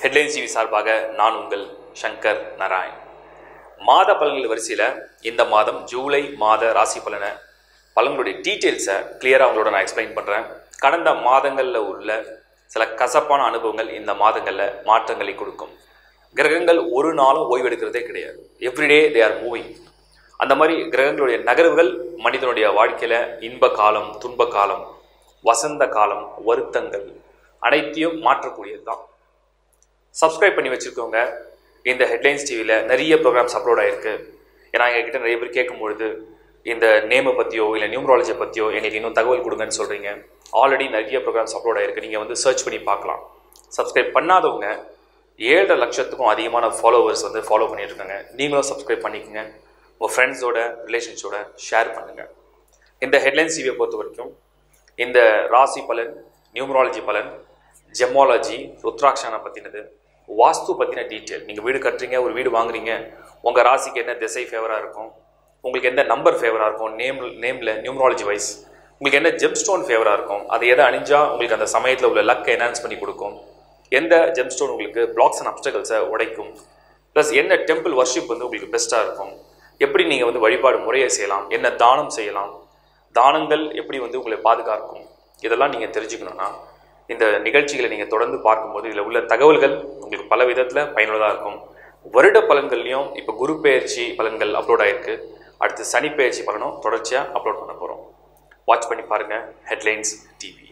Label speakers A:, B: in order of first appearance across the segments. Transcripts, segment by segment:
A: headline TV சார்பாக நான் உங்கள் சங்கர் நாராயண் மாத பலன்கள் வரிசையில் இந்த மாதம் ஜூலை மாத ராசி பலனை பலன்களுடைய டீட்டெயில்ஸை கிளியராக உங்களோட நான் எக்ஸ்பிளைன் பண்ணுறேன் கடந்த மாதங்களில் உள்ள சில கசப்பான அனுபவங்கள் இந்த மாதங்களில் மாற்றங்களை கொடுக்கும் கிரகங்கள் ஒரு நாளும் ஓய்வெடுக்கிறதே கிடையாது எவ்ரிடே தே ஆர் மூவிங் அந்த மாதிரி கிரகங்களுடைய நகர்வுகள் மனிதனுடைய வாழ்க்கையில் இன்ப காலம் துன்ப காலம் வசந்த காலம் வருத்தங்கள் அனைத்தையும் மாற்றக்கூடியது தான் சப்ஸ்கிரைப் பண்ணி வச்சுருக்கவங்க இந்த ஹெட்லைன்ஸ் டிவியில் நிறைய ப்ரோக்ராம்ஸ் அப்லோட் ஆகிருக்கு ஏன்னா எங்ககிட்ட நிறைய பேர் கேட்கும்பொழுது இந்த நேமை பற்றியோ இல்லை நியூமராலஜி பற்றியோ எங்களுக்கு இன்னும் தகவல் கொடுங்கன்னு சொல்கிறீங்க ஆல்ரெடி நிறைய ப்ரோக்ராம்ஸ் அப்லோட் ஆகிருக்கு நீங்கள் வந்து சர்ச் பண்ணி பார்க்கலாம் சப்ஸ்கிரைப் பண்ணாதவங்க ஏழரை லட்சத்துக்கும் அதிகமான ஃபாலோவர்ஸ் வந்து ஃபாலோ பண்ணியிருக்காங்க நீங்களும் சப்ஸ்கிரைப் பண்ணிக்கோங்க உங்கள் ஃப்ரெண்ட்ஸோட ரிலேஷன்ஸோட ஷேர் பண்ணுங்கள் இந்த ஹெட்லைன்ஸ் டிவியை பொறுத்த வரைக்கும் இந்த ராசி பலன் நியூமராலஜி பலன் ஜெமாலஜி ருத்ராட்சனை பற்றினது வாஸ்து பற்றின டீட்டெயில் நீங்கள் வீடு கட்டுறீங்க ஒரு வீடு வாங்குறீங்க உங்கள் ராசிக்கு என்ன திசை ஃபேவராக இருக்கும் உங்களுக்கு எந்த நம்பர் ஃபேவராக இருக்கும் நேம் நேமில் நியூமராலஜி வைஸ் உங்களுக்கு என்ன ஜெம் ஸ்டோன் ஃபேவராக இருக்கும் அது எதை அணிஞ்சா உங்களுக்கு அந்த சமயத்தில் உள்ள லக்கை என்ஹான்ஸ் பண்ணி கொடுக்கும் எந்த ஜெம் ஸ்டோன் உங்களுக்கு பிளாக்ஸ் அண்ட் அப்டகல்ஸை உடைக்கும் ப்ளஸ் என்ன டெம்பிள் வர்ஷிப் வந்து உங்களுக்கு பெஸ்ட்டாக இருக்கும் எப்படி நீங்கள் வந்து வழிபாடு முறையை செய்யலாம் என்ன தானம் செய்யலாம் தானங்கள் எப்படி வந்து உங்களை பாதுகாக்கும் இதெல்லாம் நீங்கள் தெரிஞ்சுக்கணுன்னா இந்த நிகழ்ச்சிகளை நீங்கள் தொடர்ந்து பார்க்கும்போது இதில் உள்ள தகவல்கள் உங்களுக்கு பல விதத்தில் பயனுள்ளதாக இருக்கும் வருட பலன்கள்லையும் இப்போ குரு பெயர்ச்சி பலன்கள் அப்லோட் ஆயிருக்கு அடுத்து சனி பெயர்ச்சி பலனும் தொடர்ச்சியாக அப்லோட் பண்ண போகிறோம் வாட்ச் பண்ணி பாருங்கள் ஹெட்லைன்ஸ் டிவி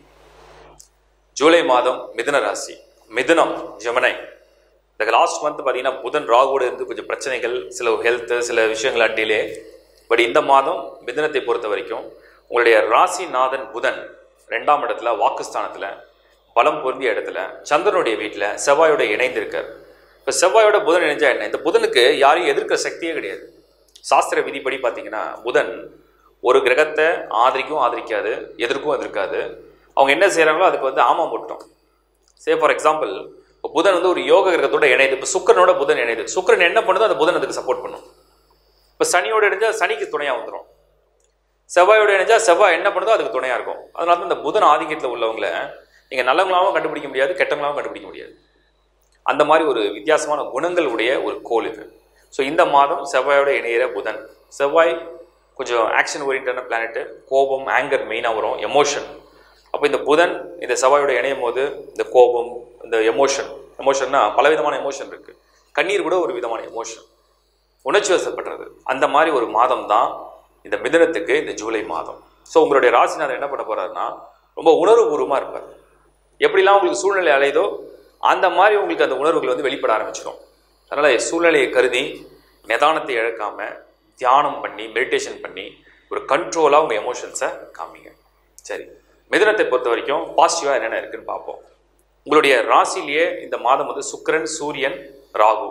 A: ஜூலை மாதம் மிதுன ராசி மிதுனம் ஜெமனை இந்த லாஸ்ட் மந்த் பார்த்தீங்கன்னா புதன் ராகுவோடு இருந்து கொஞ்சம் பிரச்சனைகள் சில ஹெல்த்து சில விஷயங்கள் டிலே பட் இந்த மாதம் மிதுனத்தை பொறுத்த வரைக்கும் உங்களுடைய ராசிநாதன் புதன் ரெண்டாம் இடத்துல வாக்குஸ்தானத்தில் பலம் பொருந்திய இடத்துல சந்திரனுடைய வீட்டில் செவ்வாயோட இணைந்திருக்கார் இப்போ செவ்வாயோட புதன் இணைஞ்சா என்ன இந்த புதனுக்கு யாரையும் எதிர்க்கிற சக்தியே கிடையாது சாஸ்திர விதிப்படி பார்த்தீங்கன்னா புதன் ஒரு கிரகத்தை ஆதரிக்கும் ஆதரிக்காது எதிர்க்கும் எதிர்க்காது அவங்க என்ன செய்கிறாங்களோ அதுக்கு வந்து ஆமாம் போட்டோம் சே ஃபார் எக்ஸாம்பிள் இப்போ புதன் வந்து ஒரு யோக கிரகத்தோட இணையுது இப்போ சுக்கரனோட புதன் இணையுது சுக்கரன் என்ன பண்ணுதோ அந்த புதன் அதுக்கு சப்போர்ட் பண்ணும் இப்போ சனியோட இணைஞ்சா சனிக்கு துணையாக வந்துடும் செவ்வாயோட இணைஞ்சா செவ்வாய் என்ன பண்ணுதோ அதுக்கு துணையாக இருக்கும் அதனால தான் இந்த புதன் ஆதிக்கத்தில் உள்ளவங்கள நீங்கள் நல்லவங்களாகவும் கண்டுபிடிக்க முடியாது கெட்டவங்களாகவும் கண்டுபிடிக்க முடியாது அந்த மாதிரி ஒரு வித்தியாசமான குணங்கள் உடைய ஒரு கோல் இது ஸோ இந்த மாதம் செவ்வாயோட இணையிற புதன் செவ்வாய் கொஞ்சம் ஆக்ஷன் ஓரியன்டான பிளானெட்டு கோபம் ஆங்கர் மெயினாக வரும் எமோஷன் அப்போ இந்த புதன் இந்த செவ்வாயோட இணையும் போது இந்த கோபம் இந்த எமோஷன் எமோஷன்னா பலவிதமான எமோஷன் இருக்குது கண்ணீர் கூட ஒரு விதமான எமோஷன் உணர்ச்சி வசப்படுறது அந்த மாதிரி ஒரு மாதம் தான் இந்த மிதனத்துக்கு இந்த ஜூலை மாதம் ஸோ உங்களுடைய ராசிநாதன் என்ன பண்ண போறாருன்னா ரொம்ப உணர்வுபூர்வமாக இருப்பார் எப்படிலாம் உங்களுக்கு சூழ்நிலை அலையுதோ அந்த மாதிரி உங்களுக்கு அந்த உணர்வுகள் வந்து வெளிப்பட ஆரம்பிச்சிடும் அதனால் சூழ்நிலையை கருதி நிதானத்தை இழக்காம தியானம் பண்ணி மெடிடேஷன் பண்ணி ஒரு கண்ட்ரோலாக உங்கள் எமோஷன்ஸை காமிங்க சரி மிதனத்தை பொறுத்த வரைக்கும் பாசிட்டிவாக என்னென்ன இருக்குன்னு பார்ப்போம் உங்களுடைய ராசிலேயே இந்த மாதம் வந்து சுக்கிரன் சூரியன் ராகு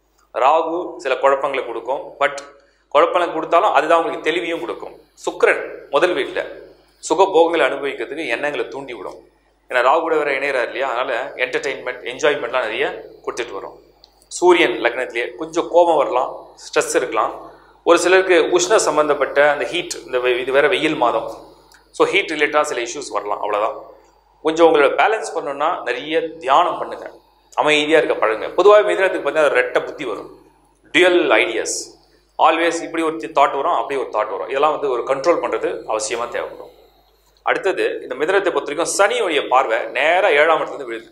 A: ராகு சில குழப்பங்களை கொடுக்கும் பட் குழப்பங்களை கொடுத்தாலும் அதுதான் உங்களுக்கு தெளிவையும் கொடுக்கும் சுக்கிரன் முதல் வீட்டில் சுகபோகங்களை அனுபவிக்கிறதுக்கு எண்ணங்களை தூண்டி விடும் ஏன்னா ராகு கூட வேற இணையறாரு இல்லையா அதனால என்டர்டெயின்மெண்ட் என்ஜாய்மெண்ட்லாம் நிறைய கொடுத்துட்டு வரும் சூரியன் லக்னத்திலேயே கொஞ்சம் கோபம் வரலாம் ஸ்ட்ரெஸ் இருக்கலாம் ஒரு சிலருக்கு உஷ்ண சம்பந்தப்பட்ட அந்த ஹீட் இந்த வெ- இது வேற வெயில் மாதம் ஸோ ஹீட் ரிலேட்டடாக சில இஷ்யூஸ் வரலாம் அவ்வளோதான் கொஞ்சம் உங்களோட பேலன்ஸ் பண்ணணும்னா நிறைய தியானம் பண்ணுங்க அமைதியாக இருக்க பழகுங்க பொதுவாக மிதனத்துக்கு பார்த்தீங்கன்னா ரெட்ட புத்தி வரும் டுயல் ஐடியாஸ் ஆல்வேஸ் இப்படி ஒரு தாட் வரும் அப்படி ஒரு தாட் வரும் இதெல்லாம் வந்து ஒரு கண்ட்ரோல் பண்ணுறது அவசியமாக தேவைப்படும் அடுத்தது இந்த மிதனத்தை பொறுத்த வரைக்கும் சனியுடைய பார்வை நேராக ஏழாம் இடத்துலேருந்து விழுது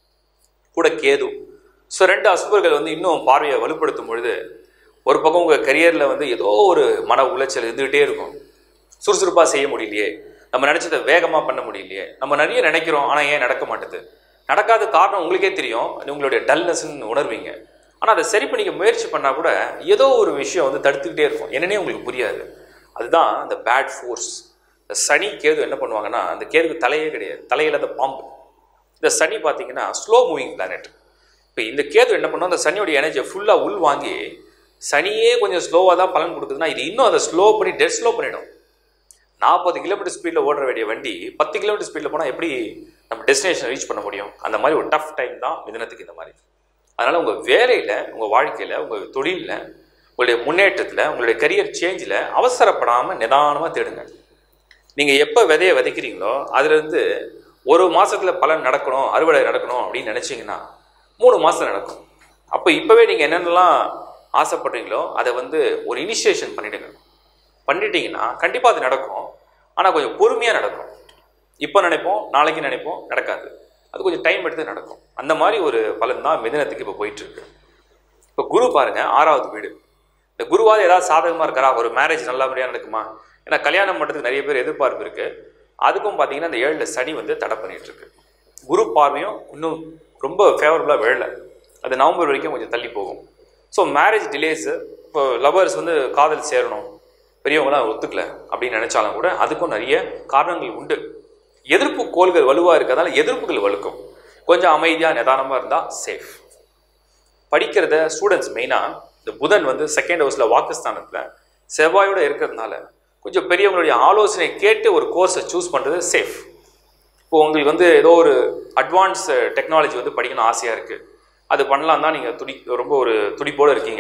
A: கூட கேது ஸோ ரெண்டு அசுபர்கள் வந்து இன்னும் பார்வையை வலுப்படுத்தும் பொழுது ஒரு பக்கம் உங்கள் கரியரில் வந்து ஏதோ ஒரு மன உளைச்சல் இருந்துகிட்டே இருக்கும் சுறுசுறுப்பாக செய்ய முடியலையே நம்ம நினச்சதை வேகமாக பண்ண முடியலையே நம்ம நிறைய நினைக்கிறோம் ஆனால் ஏன் நடக்க மாட்டுது நடக்காத காரணம் உங்களுக்கே தெரியும் அது உங்களுடைய டல்னஸ்ன்னு உணர்வீங்க ஆனால் அதை சரி பண்ணிக்க முயற்சி பண்ணால் கூட ஏதோ ஒரு விஷயம் வந்து தடுத்துக்கிட்டே இருக்கும் என்னன்னே உங்களுக்கு புரியாது அதுதான் இந்த பேட் ஃபோர்ஸ் இந்த சனி கேது என்ன பண்ணுவாங்கன்னா அந்த கேதுக்கு தலையே கிடையாது தலையில்லாத பாம்பு இந்த சனி பார்த்தீங்கன்னா ஸ்லோ மூவிங் பிளானட் இப்போ இந்த கேது என்ன பண்ணும் அந்த சனியோட எனர்ஜியை ஃபுல்லாக உள் வாங்கி சனியே கொஞ்சம் ஸ்லோவாக தான் பலன் கொடுக்குதுன்னா இது இன்னும் அதை ஸ்லோ பண்ணி டெட் ஸ்லோ பண்ணிடும் நாற்பது கிலோமீட்டர் ஸ்பீடில் ஓடுற வேண்டிய வண்டி பத்து கிலோமீட்டர் ஸ்பீடில் போனால் எப்படி நம்ம டெஸ்டினேஷன் ரீச் பண்ண முடியும் அந்த மாதிரி ஒரு டஃப் டைம் தான் மிதனத்துக்கு இந்த மாதிரி அதனால் உங்கள் வேலையில் உங்கள் வாழ்க்கையில் உங்கள் தொழிலில் உங்களுடைய முன்னேற்றத்தில் உங்களுடைய கரியர் சேஞ்சில் அவசரப்படாமல் நிதானமாக தேடுங்க நீங்கள் எப்போ விதையை விதைக்கிறீங்களோ அதுலேருந்து ஒரு மாசத்துல பலன் நடக்கணும் அறுவடை நடக்கணும் அப்படின்னு நினச்சிங்கன்னா மூணு மாதம் நடக்கும் அப்போ இப்போவே நீங்கள் என்னென்னலாம் ஆசைப்படுறீங்களோ அதை வந்து ஒரு இனிஷியேஷன் பண்ணிடுங்க பண்ணிட்டீங்கன்னா கண்டிப்பாக அது நடக்கும் ஆனால் கொஞ்சம் பொறுமையாக நடக்கும் இப்போ நினைப்போம் நாளைக்கு நினைப்போம் நடக்காது அது கொஞ்சம் டைம் எடுத்து நடக்கும் அந்த மாதிரி ஒரு பலன் தான் மிதனத்துக்கு இப்போ போயிட்டுருக்கு இப்போ குரு பாருங்க ஆறாவது வீடு இந்த குருவாவது ஏதாவது சாதகமாக இருக்காரா ஒரு மேரேஜ் நல்லபடியாக நடக்குமா ஏன்னா கல்யாணம் பண்ணுறதுக்கு நிறைய பேர் எதிர்பார்ப்பு இருக்குது அதுக்கும் பார்த்தீங்கன்னா இந்த ஏழில் சனி வந்து தடை பண்ணிட்டு இருக்கு குரு பார்வையும் இன்னும் ரொம்ப ஃபேவரபுளாக விழல அது நவம்பர் வரைக்கும் கொஞ்சம் தள்ளி போகும் ஸோ மேரேஜ் டிலேஸு இப்போ லவர்ஸ் வந்து காதல் சேரணும் பெரியவங்களாம் ஒத்துக்கல அப்படின்னு நினைச்சாலும் கூட அதுக்கும் நிறைய காரணங்கள் உண்டு எதிர்ப்பு கோள்கள் வலுவாக இருக்கிறதால எதிர்ப்புகள் வலுக்கும் கொஞ்சம் அமைதியாக நிதானமாக இருந்தால் சேஃப் படிக்கிறத ஸ்டூடெண்ட்ஸ் மெயினாக இந்த புதன் வந்து செகண்ட் ஹவுஸில் வாக்குஸ்தானத்தில் செவ்வாயோட இருக்கிறதுனால கொஞ்சம் பெரியவங்களுடைய ஆலோசனை கேட்டு ஒரு கோர்ஸை சூஸ் பண்ணுறது சேஃப் இப்போ உங்களுக்கு வந்து ஏதோ ஒரு அட்வான்ஸ் டெக்னாலஜி வந்து படிக்கணும் ஆசையாக இருக்குது அது பண்ணலாம் தான் நீங்கள் துடி ரொம்ப ஒரு துடிப்போடு இருக்கீங்க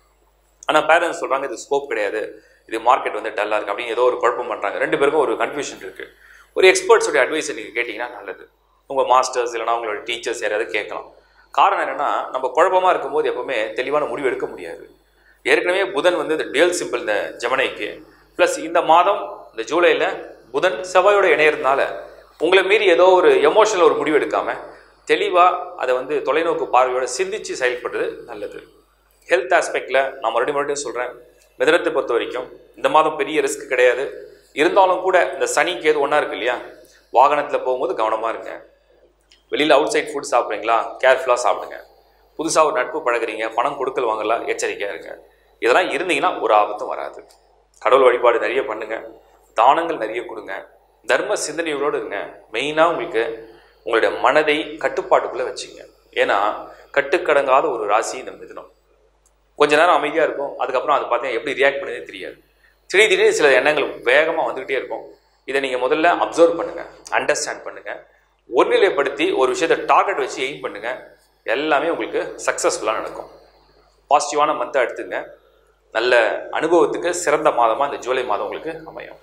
A: ஆனால் பேரண்ட்ஸ் சொல்கிறாங்க இது ஸ்கோப் கிடையாது இது மார்க்கெட் வந்து டல்லாக இருக்குது அப்படின்னு ஏதோ ஒரு குழப்பம் பண்ணுறாங்க ரெண்டு பேருக்கும் ஒரு கன்ஃபியூஷன் இருக்குது ஒரு எக்ஸ்பர்ட்ஸோடைய அட்வைஸை நீங்கள் கேட்டிங்கன்னா நல்லது உங்கள் மாஸ்டர்ஸ் இல்லைனா உங்களோட டீச்சர்ஸ் யாராவது கேட்கலாம் காரணம் என்னென்னா நம்ம குழப்பமாக இருக்கும்போது எப்போவுமே தெளிவான முடிவு எடுக்க முடியாது ஏற்கனவே புதன் வந்து இந்த டேல் சிம்பிள் இந்த ஜெமனைக்கு ப்ளஸ் இந்த மாதம் இந்த ஜூலையில் புதன் செவ்வாயோட இணையறதுனால உங்களை மீறி ஏதோ ஒரு எமோஷனல் ஒரு முடிவு எடுக்காமல் தெளிவாக அதை வந்து தொலைநோக்கு பார்வையோட சிந்திச்சு செயல்படுறது நல்லது ஹெல்த் ஆஸ்பெக்டில் நான் மறுபடியும் மறுபடியும் சொல்கிறேன் மிதனத்தை பொறுத்த வரைக்கும் இந்த மாதம் பெரிய ரிஸ்க் கிடையாது இருந்தாலும் கூட இந்த சனி கேது ஒன்றா இருக்கு இல்லையா வாகனத்தில் போகும்போது கவனமாக இருங்க வெளியில் அவுட் சைட் ஃபுட் சாப்பிட்றீங்களா கேர்ஃபுல்லாக சாப்பிடுங்க புதுசாக ஒரு நட்பு பழகுறீங்க பணம் கொடுக்கல் வாங்கலாம் எச்சரிக்கையாக இருங்க இதெல்லாம் இருந்தீங்கன்னா ஒரு ஆபத்தும் வராது கடவுள் வழிபாடு நிறைய பண்ணுங்க தானங்கள் நிறைய கொடுங்க தர்ம சிந்தனைகளோடு இருங்க மெயினாக உங்களுக்கு உங்களுடைய மனதை கட்டுப்பாட்டுக்குள்ளே வச்சுங்க ஏன்னா கட்டுக்கடங்காத ஒரு ராசி இந்த மிதுனம் கொஞ்ச நேரம் அமைதியாக இருக்கும் அதுக்கப்புறம் அது பார்த்தீங்கன்னா எப்படி ரியாக்ட் பண்ணதே தெரியாது திடீர் திடீர்னு சில எண்ணங்கள் வேகமாக வந்துக்கிட்டே இருக்கும் இதை நீங்கள் முதல்ல அப்சர்வ் பண்ணுங்கள் அண்டர்ஸ்டாண்ட் பண்ணுங்கள் ஒருநிலைப்படுத்தி ஒரு விஷயத்தை டார்கெட் வச்சு எய்ம் பண்ணுங்கள் எல்லாமே உங்களுக்கு சக்ஸஸ்ஃபுல்லாக நடக்கும் பாசிட்டிவான மந்த்தை எடுத்துங்க நல்ல அனுபவத்துக்கு சிறந்த மாதமாக இந்த ஜூலை மாதம் உங்களுக்கு அமையும்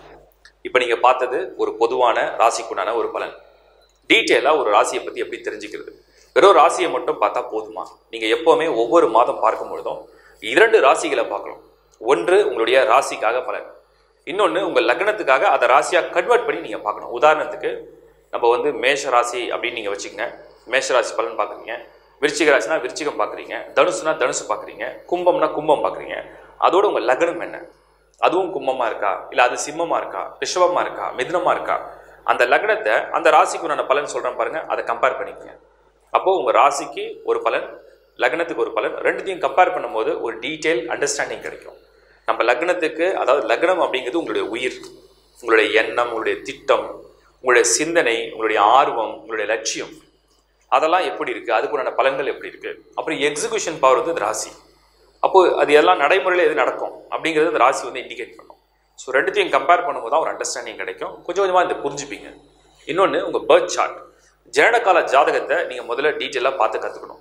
A: இப்போ நீங்கள் பார்த்தது ஒரு பொதுவான ராசிக்குண்டான ஒரு பலன் டீட்டெயிலாக ஒரு ராசியை பற்றி எப்படி தெரிஞ்சுக்கிறது வெறும் ராசியை மட்டும் பார்த்தா போதுமா நீங்கள் எப்போவுமே ஒவ்வொரு மாதம் பார்க்கும் பொழுதும் இரண்டு ராசிகளை பார்க்கணும் ஒன்று உங்களுடைய ராசிக்காக பலன் இன்னொன்று உங்கள் லக்னத்துக்காக அதை ராசியாக கன்வெர்ட் பண்ணி நீங்கள் பார்க்கணும் உதாரணத்துக்கு நம்ம வந்து மேஷ ராசி அப்படின்னு நீங்கள் வச்சுக்கங்க மேஷ ராசி பலன் பார்க்குறீங்க விருச்சிக ராசினா விருச்சிகம் பார்க்குறீங்க தனுசுனா தனுசு பார்க்குறீங்க கும்பம்னா கும்பம் பார்க்குறீங்க அதோட உங்கள் லக்னம் என்ன அதுவும் கும்பமாக இருக்கா இல்லை அது சிம்மமாக இருக்கா ரிஷபமாக இருக்கா மிதுனமாக இருக்கா அந்த லக்னத்தை அந்த ராசிக்கு நான் பலன் சொல்கிறேன் பாருங்க அதை கம்பேர் பண்ணிக்கங்க அப்போது உங்கள் ராசிக்கு ஒரு பலன் லக்னத்துக்கு ஒரு பலன் ரெண்டுத்தையும் கம்பேர் பண்ணும்போது ஒரு டீட்டெயில் அண்டர்ஸ்டாண்டிங் கிடைக்கும் நம்ம லக்னத்துக்கு அதாவது லக்னம் அப்படிங்கிறது உங்களுடைய உயிர் உங்களுடைய எண்ணம் உங்களுடைய திட்டம் உங்களுடைய சிந்தனை உங்களுடைய ஆர்வம் உங்களுடைய லட்சியம் அதெல்லாம் எப்படி இருக்குது அதுக்குண்டான பலன்கள் எப்படி இருக்குது அப்புறம் எக்ஸிகியூஷன் பவர் வந்து இந்த ராசி அப்போது அது எல்லாம் நடைமுறையில் எது நடக்கும் அப்படிங்கிறது அந்த ராசி வந்து இண்டிகேட் பண்ணும் ஸோ ரெண்டுத்தையும் கம்பேர் பண்ணும்போது தான் ஒரு அண்டர்ஸ்டாண்டிங் கிடைக்கும் கொஞ்சம் கொஞ்சமாக இந்த புரிஞ்சுப்பீங்க இன்னொன்று உங்கள் பர்த் சார்ட் ஜனனகால ஜாதகத்தை நீங்கள் முதல்ல டீட்டெயிலாக பார்த்து கற்றுக்கணும்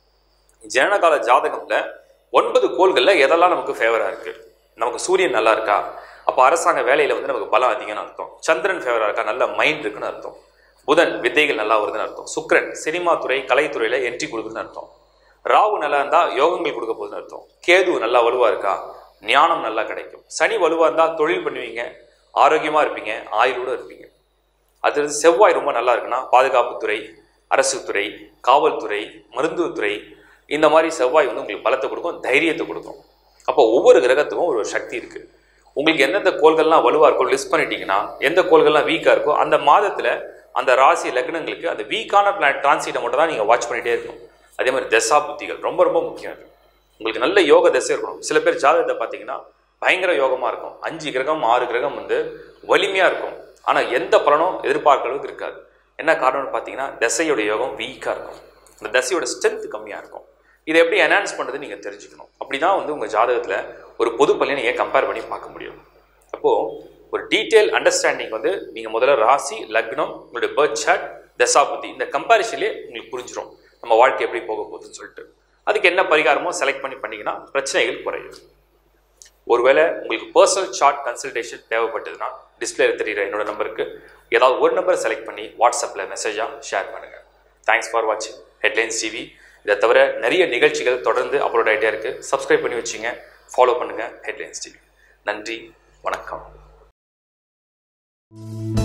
A: ஜனனகால ஜாதகத்தில் ஒன்பது கோள்களில் எதெல்லாம் நமக்கு ஃபேவராக இருக்குது நமக்கு சூரியன் நல்லா இருக்கா அப்போ அரசாங்க வேலையில் வந்து நமக்கு பலம் அதிகம்னு அர்த்தம் சந்திரன் ஃபேவராக இருக்கா நல்ல மைண்ட் இருக்குன்னு அர்த்தம் புதன் வித்தைகள் நல்லா வருதுன்னு அர்த்தம் சுக்கிரன் சினிமா துறை கலைத்துறையில் என்ட்ரி கொடுக்குதுன்னு அர்த்தம் ராகு நல்லா இருந்தால் யோகங்கள் கொடுக்க போகுதுன்னு அர்த்தம் கேது நல்லா வலுவாக இருக்கா ஞானம் நல்லா கிடைக்கும் சனி வலுவாக இருந்தால் தொழில் பண்ணுவீங்க ஆரோக்கியமாக இருப்பீங்க ஆயுளோடு இருப்பீங்க அது செவ்வாய் ரொம்ப நல்லா இருக்குன்னா பாதுகாப்புத்துறை அரசு துறை காவல்துறை மருத்துவத்துறை இந்த மாதிரி செவ்வாய் வந்து உங்களுக்கு பலத்தை கொடுக்கும் தைரியத்தை கொடுக்கும் அப்போ ஒவ்வொரு கிரகத்துக்கும் ஒரு சக்தி இருக்குது உங்களுக்கு எந்தெந்த கோள்கள்லாம் வலுவாக இருக்கோ லிஸ்ட் பண்ணிட்டீங்கன்னா எந்த கோள்கள்லாம் வீக்காக இருக்கோ அந்த மாதத்தில் அந்த ராசி லக்னங்களுக்கு அந்த வீக்கான பிளான் டிரான்சிட்டை மட்டும் தான் நீங்கள் வாட்ச் பண்ணிகிட்டே இருக்கணும் அதே மாதிரி தசா புத்திகள் ரொம்ப ரொம்ப முக்கியம் அது உங்களுக்கு நல்ல யோக தசை இருக்கணும் சில பேர் ஜாதகத்தை பார்த்தீங்கன்னா பயங்கர யோகமாக இருக்கும் அஞ்சு கிரகம் ஆறு கிரகம் வந்து வலிமையாக இருக்கும் ஆனால் எந்த பலனும் எதிர்பார்க்க அளவுக்கு இருக்காது என்ன காரணம்னு பார்த்தீங்கன்னா தசையோட யோகம் வீக்காக இருக்கும் அந்த தசையோட ஸ்ட்ரென்த் கம்மியாக இருக்கும் இதை எப்படி என்ஹான்ஸ் பண்ணுறது நீங்கள் தெரிஞ்சுக்கணும் அப்படி தான் வந்து உங்கள் ஜாதகத்தில் ஒரு பொது பலனை நீங்கள் கம்பேர் பண்ணி பார்க்க முடியும் அப்போது ஒரு டீட்டெயில் அண்டர்ஸ்டாண்டிங் வந்து நீங்கள் முதல்ல ராசி லக்னம் உங்களுடைய பர்த் சார்ட் தசாபுத்தி இந்த கம்பேரிஷன்லேயே உங்களுக்கு புரிஞ்சிடும் நம்ம வாழ்க்கை எப்படி போக போகுதுன்னு சொல்லிட்டு அதுக்கு என்ன பரிகாரமோ செலக்ட் பண்ணி பண்ணிங்கன்னா பிரச்சனைகள் குறையும் ஒருவேளை உங்களுக்கு பர்சனல் சார்ட் கன்சல்டேஷன் தேவைப்பட்டதுன்னா டிஸ்பிளே தெரியுற என்னோட நம்பருக்கு ஏதாவது ஒரு நம்பரை செலக்ட் பண்ணி வாட்ஸ்அப்பில் மெசேஜாக ஷேர் பண்ணுங்கள் தேங்க்ஸ் ஃபார் வாட்சிங் ஹெட்லைன்ஸ் டிவி இதை தவிர நிறைய நிகழ்ச்சிகள் தொடர்ந்து அப்லோட் ஆகிட்டே இருக்குது சப்ஸ்கிரைப் பண்ணி வச்சுங்க ஃபாலோ பண்ணுங்கள் ஹெட்லைன்ஸ் டிவி நன்றி வணக்கம்